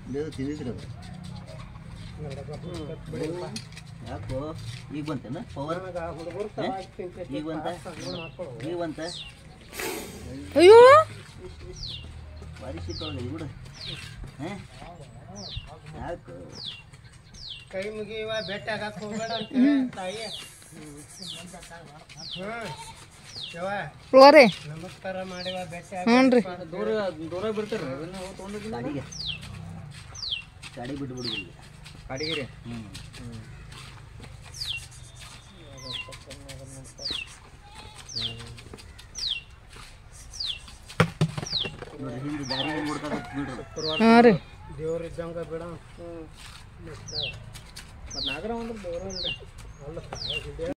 ಇದು ತಿಂದಿದ್ರಿ ಅದು ಯಾಕೋ ಈಗ ಬಂತೇನ ಪವರ್ ಈಗ ಬಂತ ಈಗ ಬಂತ ಅಯ್ಯೋ ಭಾರಿ ಸಿಕ್ಕೊಳಗೆ ಬಿಡು ಹಾಂ ಯಾಕೆ ಕೈ ಮುಗಿಯುವ ಬೆಟ್ಟ ಹಾಕಕ್ ಹೋಗ್ಬೇಡ ಅಂತೇಳಿ ತಾಯಿ ಹ್ಮ್ ಯವ್ವ, ಫ್ಲೋರಿ ನಮಸ್ಕಾರ ಮಾಡಿವ ಬೆಟ್ಟ ಹ್ಞೂ ದೂರ ದೂರ ಬಿಡ್ತಾರೆ ಅದನ್ನ ತೊಗೊಂಡು ಗಾಡಿಗೆ ಗಾಡಿ ಬಿಟ್ಟು ಬಿಡುದಿಲ್ಲ ಕಾಡಿಗಿರಿ ಹ್ಞೂ ನೋಡ್ರಿ ಹಿಂದೆ ದಾರಿ ಹೆಂಗ್ ಬಿಡ್ತಾರೆ ನೋಡ್ರಿ ಹಾಂ ರೀ ದೇವ್ರ ಇದ್ದಂಗ ಬಿಡ ಮತ್ತೆ ನಾಗರ ಅಂದ್ರೆ ದೂರ ಇಲ್ರಿ